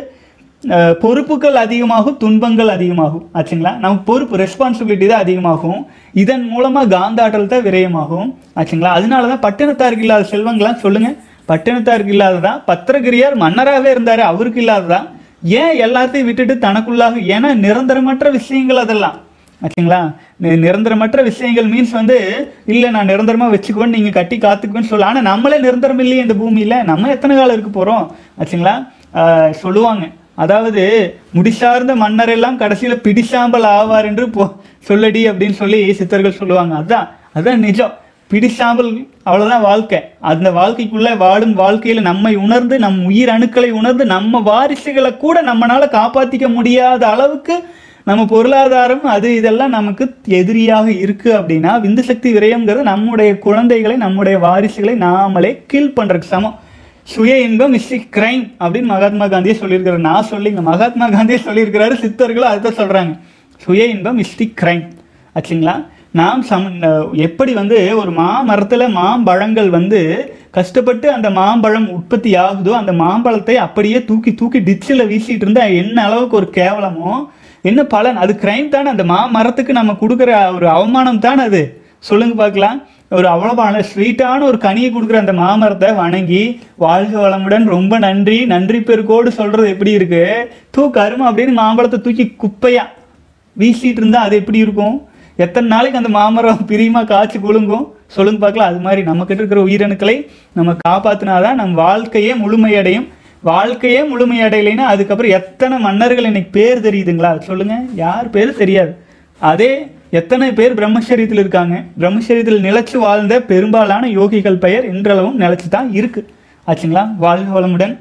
Speaker 1: அஹ், பொறுப்புகள் அதிகமாகும் துன்பங்கள் அதிகமாகும் ஆச்சுங்களா நமக்கு பொறுப்பு ரெஸ்பான்சிபிலிட்டி தான் அதிகமாகும் இதன் மூலமா காந்தாற்றல் தான் விரயமாகும் ஆச்சுங்களா அதனால தான் பட்டினத்தாருக்கு இல்லாத செல்வங்களாம் சொல்லுங்க பட்டினத்தாருக்கு இல்லாததான் பத்திரகிரியார் மன்னராகவே இருந்தாரு அவருக்கு இல்லாததான் ஏன் எல்லாத்தையும் விட்டுட்டு தனக்குள்ளாக ஏன்னா நிரந்தரமற்ற விஷயங்கள் அதெல்லாம் ஆச்சுங்களா நி- நிரந்தரமற்ற விஷயங்கள் மீன்ஸ் வந்து இல்லை நான் நிரந்தரமா வச்சுக்குவேன் நீங்க கட்டி காத்துக்குவேன்னு சொல்ல ஆனா நம்மளே நிரந்தரம் இல்லையே இந்த பூமியில நம்ம எத்தனை காலம் இருக்க போறோம் ஆச்சுங்களா ஆஹ் சொல்லுவாங்க அதாவது முடிசார்ந்த மன்னர் எல்லாம் கடைசியில பிடிசாம்பல் ஆவார் என்று போ சொல்லடி அப்படின்னு சொல்லி சித்தர்கள் சொல்லுவாங்க அதான் அதான் நிஜம் பிடிசாம்பல் அவ்வளவுதான் வாழ்க்கை அந்த வாழ்க்கைக்குள்ள வாழும் வாழ்க்கையில நம்மை உணர்ந்து நம் உயிர் அணுக்களை உணர்ந்து நம்ம வாரிசுகளை கூட நம்மனால காப்பாத்திக்க முடியாத அளவுக்கு நம்ம பொருளாதாரம் அது இதெல்லாம் நமக்கு எதிரியாக இருக்கு அப்படின்னா விந்து சக்தி விரயம்ங்கிறது நம்முடைய குழந்தைகளை நம்முடைய வாரிசுகளை நாமளே கீல் பண்றதுக்கு சமம் சுய இன்பம் இஸ் கிரைம் அப்படின்னு மகாத்மா காந்தியே சொல்லியிருக்கிறாரு நான் சொல்லிங்க மகாத்மா காந்தியே சொல்லியிருக்கிறாரு சித்தர்களும் அதுதான் சொல்றாங்க சுய இன்பம் இஸ் தி கிரைம் ஆச்சுங்களா நாம் சம அஹ் எப்படி வந்து ஒரு மாமரத்தில் மாம்பழங்கள் வந்து கஷ்டப்பட்டு அந்த மாம்பழம் உற்பத்தி ஆகுதோ அந்த மாம்பழத்தை அப்படியே தூக்கி தூக்கி டிச்சில் வீசிட்டு இருந்தா என்ன அளவுக்கு ஒரு கேவலமோ என்ன பலன் அது கிரைம் தானே அந்த மாமரத்துக்கு நம்ம கொடுக்குற ஒரு அவமானம் தானே அது சொல்லுங்க பார்க்கலாம் ஒரு அவ்வளவான ஸ்வீட்டான ஒரு கனியை கொடுக்குற அந்த மாமரத்தை வணங்கி வாழ்க வளமுடன் ரொம்ப நன்றி நன்றி பெருக்கோடு சொல்றது எப்படி இருக்கு தூக்கு அருமை அப்படின்னு மாம்பழத்தை தூக்கி குப்பையா வீசிட்டு இருந்தா அது எப்படி இருக்கும் எத்தனை நாளைக்கு அந்த மாமரம் பிரியமா காய்ச்சி குலுங்கும் சொல்லுங்க பார்க்கலாம் அது மாதிரி நம்ம கிட்ட இருக்கிற உயிரணுக்களை நம்ம காப்பாத்தினாதான் நம் வாழ்க்கையே முழுமையடையும் வாழ்க்கையே முழுமையடையலைன்னா அதுக்கப்புறம் எத்தனை மன்னர்கள் இன்னைக்கு பேர் தெரியுதுங்களா சொல்லுங்க யார் பேர் தெரியாது அதே எத்தனை பேர் பிரம்மச்சரியத்தில் இருக்காங்க பிரம்மச்சரியத்தில் நிலைச்சு வாழ்ந்த பெரும்பாலான யோகிகள் பெயர் இன்றளவும் நிலைச்சு தான் இருக்கு ஆச்சுங்களா வாழ்க வளமுடன்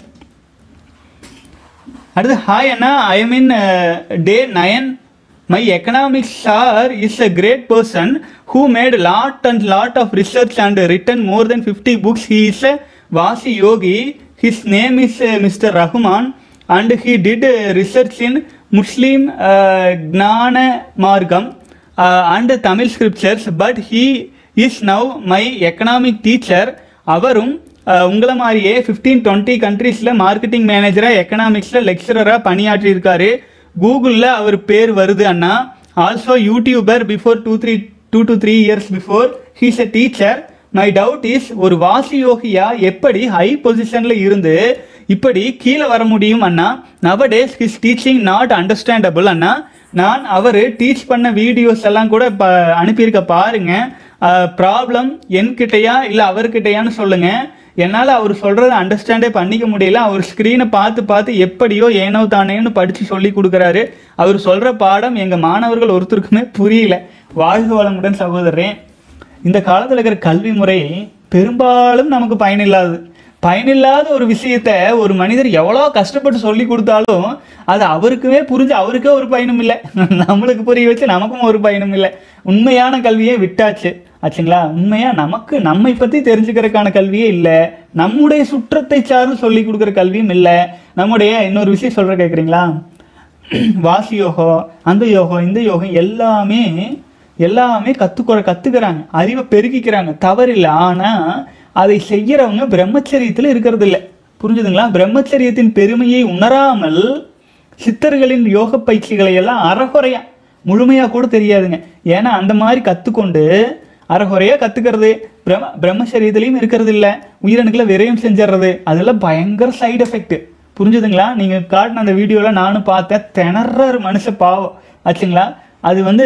Speaker 1: அடுத்து ஹாய் அண்ணா I mean day nine my economics sir is a great person who made lot and lot of research and written more than fifty books he is a vasi yogi his name is Mister Rahman and he did research in Muslim gnana margam and Tamil scriptures but he is now my economic teacher அவரும் அஹ், உங்களை மாதிரியே fifteen twenty கண்ட்ரீஸில் marketing மேனேஜராக எக்கனாமிக்ஸில் லெக்சரராக பணியாற்றி இருக்காரு கூகுளில் அவர் பேர் வருது அண்ணா also youtuber before two three two to three years before he's a teacher my doubt is ஒரு வாசி யோகியா எப்படி ஹை பொசிஷன்ல இருந்து இப்படி கீழே வர முடியும் அண்ணா nowadays his teaching not understandable அண்ணா நான் அவர் டீச் பண்ண வீடியோஸ் எல்லாம் கூட ப அனுப்பியிருக்க பாருங்க ப்ராப்ளம் என்கிட்டயா இல்லை அவர்கிட்டயான்னு சொல்லுங்க என்னால் அவர் சொல்கிறத அண்டர்ஸ்டாண்டே பண்ணிக்க முடியல அவர் ஸ்க்ரீனை பார்த்து பார்த்து எப்படியோ ஏனோ தானேன்னு படித்து சொல்லி கொடுக்குறாரு அவர் சொல்கிற பாடம் எங்கள் மாணவர்கள் ஒருத்தருக்குமே புரியல வாழ்க வளமுடன் சகோதரரே இந்த காலத்தில் இருக்கிற கல்வி முறை பெரும்பாலும் நமக்கு பயனில்லாதது பயனில்லாத ஒரு விஷயத்த ஒரு மனிதர் எவ்வளோ கஷ்டப்பட்டு சொல்லி கொடுத்தாலும் அது அவருக்குமே புரிஞ்சு அவருக்கே ஒரு பயனும் இல்லை நம்மளுக்கு புரிய வச்சு நமக்கும் ஒரு பயனும் இல்லை உண்மையான கல்வியே விட்டாச்சு ஆச்சுங்களா உண்மையா நமக்கு நம்மை பற்றி தெரிஞ்சுக்கிறதுக்கான கல்வியே இல்லை நம்முடைய சுற்றத்தை சார்ந்து சொல்லி கொடுக்குற கல்வியும் இல்லை நம்முடைய இன்னொரு விஷயம் சொல்ற கேட்குறீங்களா வாசி யோகம் அந்த யோகம் இந்த யோகம் எல்லாமே எல்லாமே கத்துக்கிற கத்துக்கிறாங்க அறிவை பெருக்கிக்கிறாங்க தவறில்லை ஆனா அதை செய்யறவங்க பிரம்மச்சரியத்துல இருக்கிறது இல்லை புரிஞ்சுதுங்களா பிரம்மச்சரியத்தின் பெருமையை உணராமல் சித்தர்களின் யோக பயிற்சிகளை எல்லாம் அறகுறையா முழுமையா கூட தெரியாதுங்க ஏன்னா அந்த மாதிரி கத்துக்கொண்டு அறகுறையா கத்துக்கிறது பிரம்ம பிரம்மச்சரியத்திலையும் இருக்கிறது இல்ல உயிரணுக்களை விரயம் செஞ்சிடுறது அதெல்லாம் பயங்கர சைடு எஃபெக்ட் புரிஞ்சுதுங்களா நீங்க காட்டின அந்த வீடியோல நானும் பார்த்தேன் திணறாரு மனுஷ பாவம் ஆச்சுங்களா அது வந்து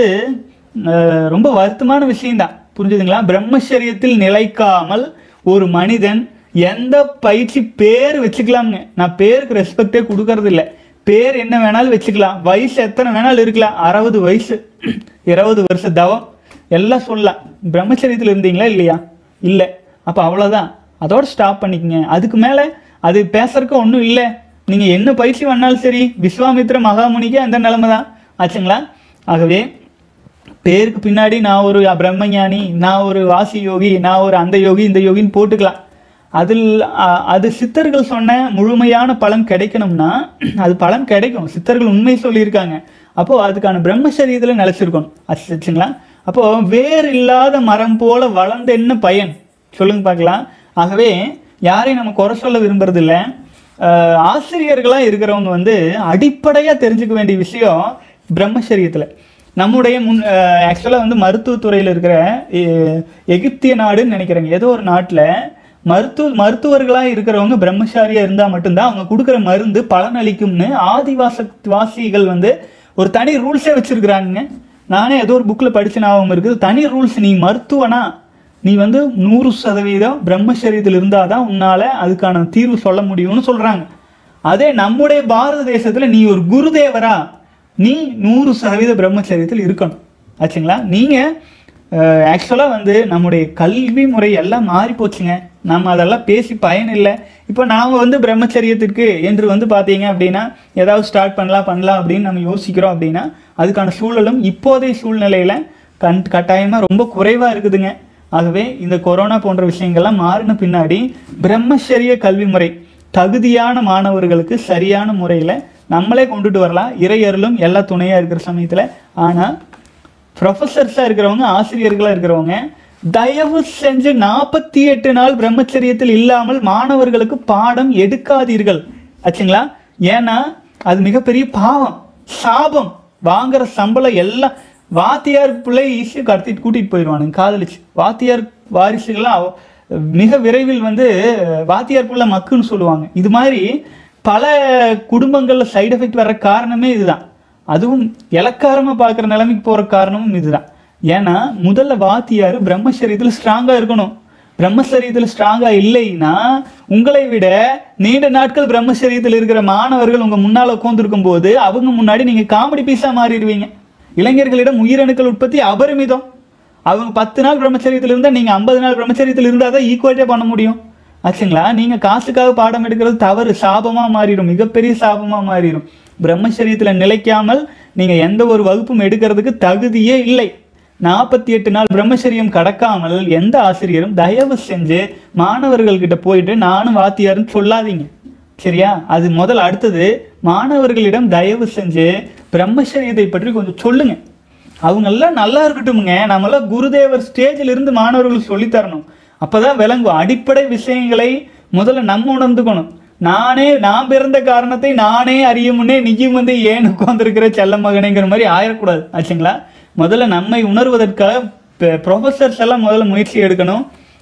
Speaker 1: அஹ், ரொம்ப வருத்தமான விஷயம்தான் புரிஞ்சுதுங்களா பிரம்மச்சரியத்தில் நிலைக்காமல் ஒரு மனிதன் எந்த பயிற்சி பேர் வச்சுக்கலாம்ங்க நான் பேருக்கு ரெஸ்பெக்டே கொடுக்கறது இல்லை பேர் என்ன வேணாலும் வச்சுக்கலாம் வயசு எத்தனை வேணாலும் இருக்கலாம் அறுபது வயசு இருபது வருஷ தவம் எல்லாம் சொல்லலாம் பிரம்மச்சரியத்தில் இருந்தீங்களா இல்லையா இல்லை அப்போ அவ்வளோதான் அதோட ஸ்டாப் பண்ணிக்கங்க அதுக்கு மேலே அது பேசுறதுக்கு ஒன்றும் இல்லை நீங்கள் என்ன பயிற்சி பண்ணாலும் சரி விஸ்வாமித்ர மகாமுனிக்கு அந்த நிலைமை தான் ஆச்சுங்களா ஆகவே பேருக்கு பின்னாடி நான் ஒரு பிரம்மஞானி நான் ஒரு வாசி யோகி நான் ஒரு அந்த யோகி இந்த யோகின்னு போட்டுக்கலாம் அதில் அ- அது சித்தர்கள் சொன்ன முழுமையான பலன் கிடைக்கணும்னா அது பலன் கிடைக்கும் சித்தர்கள் உண்மை சொல்லியிருக்காங்க அப்போ அதுக்கான பிரம்மச்சரியத்தில் நிலைச்சிருக்கணும் ஆச்சுங்களா அப்போ வேர் இல்லாத மரம் போல வளர்ந்த என்ன பயன் சொல்லுங்க பார்க்கலாம் ஆகவே யாரையும் நம்ம குறை சொல்ல விரும்புறது இல்லை ஆஹ் ஆசிரியர்களா இருக்கிறவங்க வந்து அடிப்படையா தெரிஞ்சுக்க வேண்டிய விஷயம் பிரம்மச்சரியத்துல நம்முடைய முன் ஆக்சுவலாக வந்து மருத்துவத்துறையில் இருக்கிற எ- எகிப்திய நாடுன்னு நினைக்கிறேங்க ஏதோ ஒரு நாட்டில் மருத்துவ மருத்துவர்களாக இருக்கிறவங்க பிரம்மச்சாரியா இருந்தால் மட்டும்தான் அவங்க கொடுக்குற மருந்து பலனளிக்கும்னு ஆதிவாச வாசிகள் வந்து ஒரு தனி ரூல்ஸே வச்சிருக்கிறாங்க நானே ஏதோ ஒரு புக்கில் படிச்ச ஞாபகம் இருக்குது தனி ரூல்ஸ் நீ மருத்துவனா நீ வந்து நூறு சதவீதம் பிரம்மச்சரியத்தில் இருந்தால் தான் உன்னால் அதுக்கான தீர்வு சொல்ல முடியும்னு சொல்கிறாங்க அதே நம்முடைய பாரத தேசத்தில் நீ ஒரு குருதேவரா நீ நூறு சதவீத பிரம்மச்சரியத்தில் இருக்கணும் ஆச்சுங்களா நீங்கள் ஆக்சுவலாக வந்து நம்முடைய கல்வி முறை எல்லாம் மாறி போச்சுங்க நம்ம அதெல்லாம் பேசி பயன் இல்லை இப்போ நாம் வந்து பிரம்மச்சரியத்திற்கு என்று வந்து பார்த்தீங்க அப்படின்னா ஏதாவது ஸ்டார்ட் பண்ணலாம் பண்ணலாம் அப்படின்னு நம்ம யோசிக்கிறோம் அப்படின்னா அதுக்கான சூழலும் இப்போதைய சூழ்நிலையில் கண் கட்டாயமாக ரொம்ப குறைவாக இருக்குதுங்க ஆகவே இந்த கொரோனா போன்ற விஷயங்கள்லாம் மாறின பின்னாடி பிரம்மச்சரிய கல்வி முறை தகுதியான மாணவர்களுக்கு சரியான முறையில் நம்மளே கொண்டுட்டு வரலாம் இறையருளும் எல்லா துணையாக இருக்கிற சமயத்தில் ஆனால் ப்ரொஃபஸர்ஸாக இருக்கிறவங்க ஆசிரியர்களாக இருக்கிறவங்க தயவு செஞ்சு நாற்பத்தி எட்டு நாள் பிரம்மச்சரியத்தில் இல்லாமல் மாணவர்களுக்கு பாடம் எடுக்காதீர்கள் ஆச்சுங்களா ஏன்னா அது மிகப்பெரிய பாவம் சாபம் வாங்குற சம்பளம் எல்லாம் வாத்தியார் பிள்ளை ஈஸியாக கடத்திட்டு கூட்டிட்டு போயிடுவானுங்க காதலிச்சு வாத்தியார் வாரிசுகள்லாம் அவ- மிக விரைவில் வந்து வாத்தியார் பிள்ளை மக்குன்னு சொல்லுவாங்க இது மாதிரி பல குடும்பங்களில் சைடு எஃபெக்ட் வர்ற காரணமே இதுதான் அதுவும் இலக்காரமா பார்க்குற நிலைமைக்கு போற காரணமும் இதுதான் ஏன்னா முதல்ல வாத்தியார் பிரம்மச்சரியத்தில் ஸ்ட்ராங்காக இருக்கணும் பிரம்மச்சரியத்தில் ஸ்ட்ராங்காக இல்லைன்னா உங்களை விட நீண்ட நாட்கள் பிரம்மச்சரியத்தில் இருக்கிற மாணவர்கள் உங்க முன்னால் உட்காந்துருக்கும் போது அவங்க முன்னாடி நீங்க காமெடி பீஸா மாறிடுவீங்க இளைஞர்களிடம் உயிரணுக்கள் உற்பத்தி அபரிமிதம் அவங்க பத்து நாள் பிரம்மச்சரியத்தில் இருந்தால் நீங்கள் ஐம்பது நாள் பிரம்மச்சரியத்தில் இருந்தால் தான் ஈக்குவல்ட்டே பண்ண முடியும் ஆச்சுங்களா நீங்கள் காசுக்காக பாடம் எடுக்கிறது தவறு சாபமாக மாறிடும் மிகப்பெரிய சாபமாக மாறிடும் பிரம்மச்சரியத்தில் நிலைக்காமல் நீங்கள் எந்த ஒரு வகுப்பும் எடுக்கிறதுக்கு தகுதியே இல்லை நாற்பத்தி எட்டு நாள் பிரம்மச்சரியம் கடக்காமல் எந்த ஆசிரியரும் தயவு செஞ்சு மாணவர்கள்கிட்ட போயிட்டு நானும் வாத்தியாருன்னு சொல்லாதீங்க சரியா அது முதல் அடுத்தது மாணவர்களிடம் தயவு செஞ்சு பிரம்மச்சரியத்தை பற்றி கொஞ்சம் சொல்லுங்க அவங்க எல்லாம் நல்லா இருக்கட்டும்ங்க நம்மளாம் குருதேவர் ஸ்டேஜில் இருந்து மாணவர்களுக்கு சொல்லித் தரணும் அப்பதான் விளங்கும் அடிப்படை விஷயங்களை முதல்ல நம்ம உணர்ந்துக்கணும் நானே நான் பிறந்த காரணத்தை நானே அறிய முன்னே நீயும் வந்து ஏன் உட்கார்ந்துருக்கிற செல்ல மகனேங்கிற மாதிரி ஆயிடக்கூடாது ஆச்சுங்களா முதல்ல நம்மை உணர்வதற்காக ப்ரொஃபஸர்ஸ் எல்லாம் முதல்ல முயற்சி எடுக்கணும்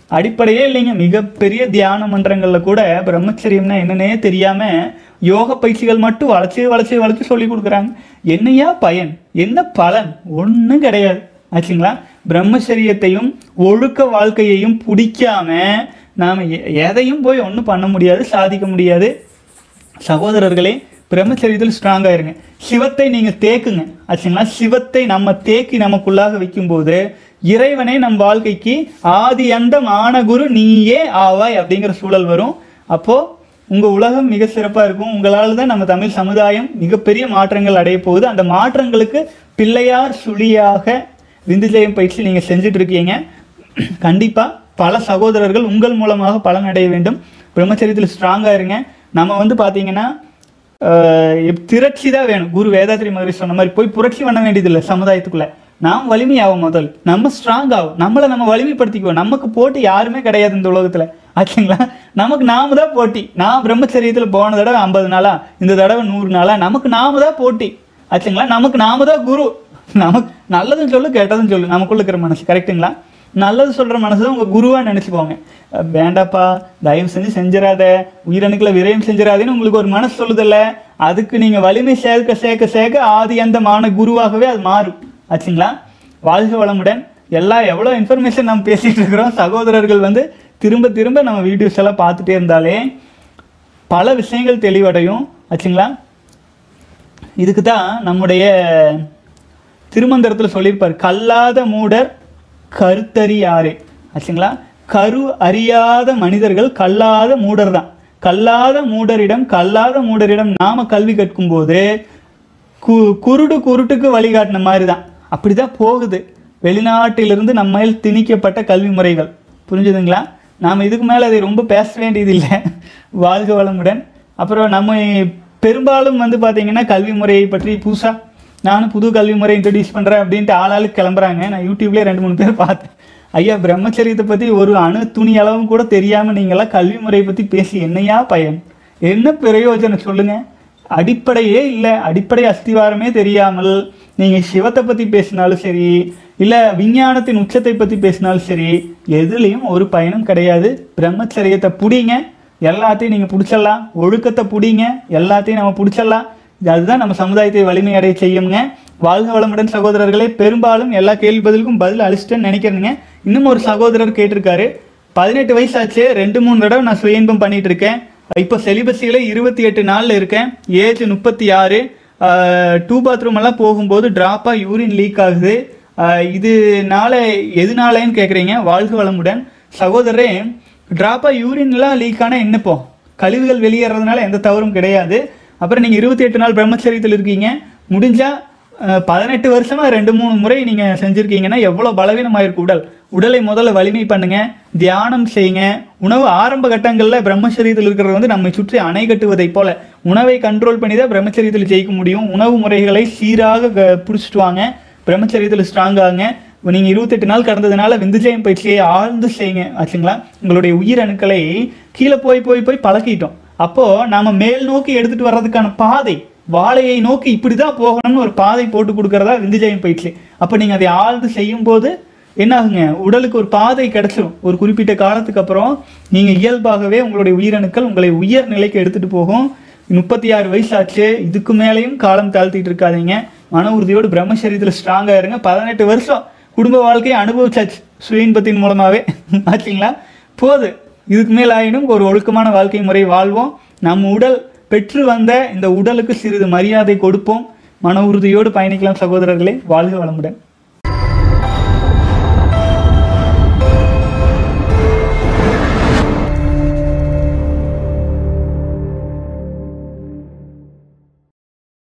Speaker 1: அடிப்படையே இல்லைங்க மிகப்பெரிய தியான மன்றங்கள்ல கூட பிரம்மச்சரியம்னா என்னன்னே தெரியாம யோக பயிற்சிகள் மட்டும் வளைச்சு வளைச்சு வளைச்சு சொல்லி கொடுக்குறாங்க என்னையா பயன் என்ன பலன் ஒன்றும் கிடையாது ஆச்சுங்களா பிரம்மச்சரியத்தையும் ஒழுக்க வாழ்க்கையையும் பிடிக்காம நாம் எதையும் போய் ஒன்றும் பண்ண முடியாது சாதிக்க முடியாது சகோதரர்களே பிரம்மச்சரியத்தில் ஸ்ட்ராங்காக இருங்க சிவத்தை நீங்கள் தேக்குங்க ஆச்சுங்களா சிவத்தை நம்ம தேக்கி நமக்குள்ளாக வைக்கும்போது இறைவனே நம் வாழ்க்கைக்கு ஆதி அந்தம் ஆன குரு நீயே ஆவாய் அப்படிங்கிற சூழல் வரும் அப்போ உங்க உலகம் மிக சிறப்பாக இருக்கும் உங்களால் தான் நம்ம தமிழ் சமுதாயம் மிகப்பெரிய மாற்றங்கள் அடைய போகுது அந்த மாற்றங்களுக்கு பிள்ளையார் சுழியாக விந்துஜெயம் பயிற்சி நீங்கள் செஞ்சுட்டு இருக்கீங்க கண்டிப்பாக பல சகோதரர்கள் உங்கள் மூலமாக பலன் அடைய வேண்டும் பிரம்மச்சரியத்தில் ஸ்ட்ராங்காக இருங்க நம்ம வந்து பார்த்தீங்கன்னா ஆஹ் எப்- திரட்சி தான் வேணும் குரு வேதாத்திரி மகரிஷி சொன்ன மாதிரி போய் புரட்சி பண்ண வேண்டியதில்லை சமுதாயத்துக்குள்ள நாம் வலிமையாகும் முதல் நம்ம ஸ்ட்ராங் ஆகும் நம்மளை நம்ம வலிமைப்படுத்திக்குவோம் நமக்கு போட்டி யாருமே கிடையாது இந்த உலகத்துல ஆச்சுங்களா நமக்கு நாம தான் போட்டி நான் பிரம்மச்சரியத்தில் போன தடவை ஐம்பது நாளா இந்த தடவை நூறு நாளா நமக்கு நாம தான் போட்டி ஆச்சுங்களா நமக்கு நாம தான் குரு நமக்கு நல்லதும் சொல்லு கெட்டதும் சொல்லு நமக்குள்ள இருக்கிற மனசு கரெக்ட்டுங்களா நல்லது சொல்ற மனசு தான் உங்க குருவா நினைச்சுக்கோங்க அஹ் வேண்டாப்பா தயவு செஞ்சு செஞ்சிடாத உயிரணுக்களை விரயம் செஞ்சிடாதேன்னு உங்களுக்கு ஒரு மனசு சொல்லுதில்ல அதுக்கு நீங்க வலிமை சேர்க்க சேர்க்க சேர்க்க ஆதி அந்தமான குருவாகவே அது மாறும் ஆச்சுங்களா வாழ்க வளமுடன் எல்லாம் எவ்வளோ இன்ஃபர்மேஷன் நம்ம பேசிட்டு இருக்கிறோம் சகோதரர்கள் வந்து திரும்ப திரும்ப நம்ம வீடியோஸ் எல்லாம் பார்த்துட்டே இருந்தாலே பல விஷயங்கள் தெளிவடையும் ஆச்சுங்களா இதுக்கு தான் நம்முடைய திருமந்திரத்தில் சொல்லியிருப்பார் கல்லாத மூடர் கருத்தறியாரே ஆச்சுங்களா கரு அறியாத மனிதர்கள் கல்லாத மூடர் தான் கல்லாத மூடரிடம் கல்லாத மூடரிடம் நாம கல்வி கற்கும்போது கு குருடு குருட்டுக்கு வழிகாட்டின மாதிரி தான் அப்படி தான் போகுது வெளிநாட்டிலிருந்து நம்ம மேல் திணிக்கப்பட்ட கல்வி முறைகள் புரிஞ்சுதுங்களா நாம் இதுக்கு மேலே அதை ரொம்ப பேச வேண்டியதில்லை வாழ்க வளமுடன் அப்புறம் நம்ம பெரும்பாலும் வந்து பார்த்தீங்கன்னா கல்வி முறையை பற்றி புதுசாக நானும் புது கல்வி முறை இன்ட்ரடியூஸ் பண்ணுறேன் அப்படின்ட்டு ஆளாளுக்கு கிளம்புறாங்க நான் யூடியூப்லேயே ரெண்டு மூணு பேர் பார்த்தேன் ஐயா பிரம்மச்சரியத்தை பற்றி ஒரு அணு துணி அளவும் கூட தெரியாமல் நீங்களாம் கல்வி முறையை பற்றி பேசி என்னையா பயன் என்ன பிரயோஜனம் சொல்லுங்கள் அடிப்படையே இல்லை அடிப்படை அஸ்திவாரமே தெரியாமல் நீங்கள் சிவத்தை பற்றி பேசினாலும் சரி இல்லை விஞ்ஞானத்தின் உச்சத்தை பற்றி பேசினாலும் சரி எதுலேயும் ஒரு பயனும் கிடையாது பிரம்மச்சரியத்தை புடிங்க எல்லாத்தையும் நீங்கள் பிடிச்சிடலாம் ஒழுக்கத்தை புடிங்க எல்லாத்தையும் நம்ம பிடிச்சிடலாம் இது அதுதான் நம்ம சமுதாயத்தை வலிமை அடைய செய்யுங்க வாழ்க வளமுடன் சகோதரர்களே பெரும்பாலும் எல்லா கேள்வி பதிலுக்கும் பதில் அழிச்சிட்டேன்னு நினைக்கிறேங்க இன்னும் ஒரு சகோதரர் கேட்டிருக்காரு பதினெட்டு வயசாச்சு ரெண்டு மூணு தடவை நான் சுய இன்பம் பண்ணிட்டு இருக்கேன் இப்போ செலிபஸியில் இருபத்தி எட்டு நாளில் இருக்கேன் ஏஜ் முப்பத்தி ஆறு டூ பாத்ரூம் எல்லாம் போகும்போது ட்ராப்பாக யூரின் லீக் ஆகுது ஆஹ் இதுனால எதுனாலன்னு கேட்குறீங்க வாழ்க வளமுடன் சகோதரரே ட்ராப்பாக யூரின்லாம் லீக் ஆனால் என்னப்போ கழிவுகள் வெளியேறதுனால எந்த தவறும் கிடையாது அப்புறம் நீங்கள் இருபத்தி எட்டு நாள் பிரம்மச்சரியத்தில் இருக்கீங்க முடிஞ்சால் பதினெட்டு வருஷமா ரெண்டு மூணு முறை நீங்க செஞ்சிருக்கீங்கன்னா எவ்வளவு பலவீனமாயிருக்கு உடல் உடலை முதல்ல வலிமை பண்ணுங்க தியானம் செய்யுங்க உணவு ஆரம்ப கட்டங்கள்ல பிரம்மச்சரியத்தில் இருக்கிறது வந்து நம்மை சுற்றி அணை கட்டுவதைப் போல உணவை கண்ட்ரோல் பண்ணி தான் பிரம்மச்சரியத்தில் ஜெயிக்க முடியும் உணவு முறைகளை சீராக க- பிடிச்சிட்டு வாங்க பிரம்மச்சரியத்தில் ஸ்ட்ராங் ஆகுங்க இப்போ நீங்கள் இருபத்தெட்டு நாள் கடந்ததுனால விந்துஜயம் பயிற்சியை ஆழ்ந்து செய்யுங்க ஆச்சுங்களா உங்களுடைய உயிரணுக்களை கீழே போய் போய் போய் பழக்கிட்டோம் அப்போ நாம மேல் நோக்கி எடுத்துட்டு வர்றதுக்கான பாதை வாழையை நோக்கி இப்படி தான் போகணும்னு ஒரு பாதை போட்டு கொடுக்கறதா விந்துஜயம் பயிற்சி அப்போ நீங்கள் அதை ஆழ்ந்து செய்யும்போது என்ன ஆகுங்க உடலுக்கு ஒரு பாதை கிடைச்சிரும் ஒரு குறிப்பிட்ட காலத்துக்கு அப்புறம் நீங்கள் இயல்பாகவே உங்களுடைய உயிரணுக்கள் உங்களை உயர் நிலைக்கு எடுத்துட்டு போகும் முப்பத்தி ஆறு வயசாச்சு இதுக்கு மேலேயும் காலம் தாழ்த்திட்டு இருக்காதீங்க மன உறுதியோடு பிரம்மசரீரத்தில் ஸ்ட்ராங்காக இருங்க பதினெட்டு வருஷம் குடும்ப வாழ்க்கையை அனுபவிச்சாச்சு சுய இன்பத்தின் மூலமாகவே ஆச்சுங்களா போது இதுக்கு மேல் ஆயினும் ஒரு ஒழுக்கமான வாழ்க்கை முறை வாழ்வோம் நம் உடல் பெற்று வந்த இந்த உடலுக்கு சிறிது மரியாதை கொடுப்போம் மன உறுதியோடு பயணிக்கலாம் சகோதரர்களே வாழ்க வளமுடன்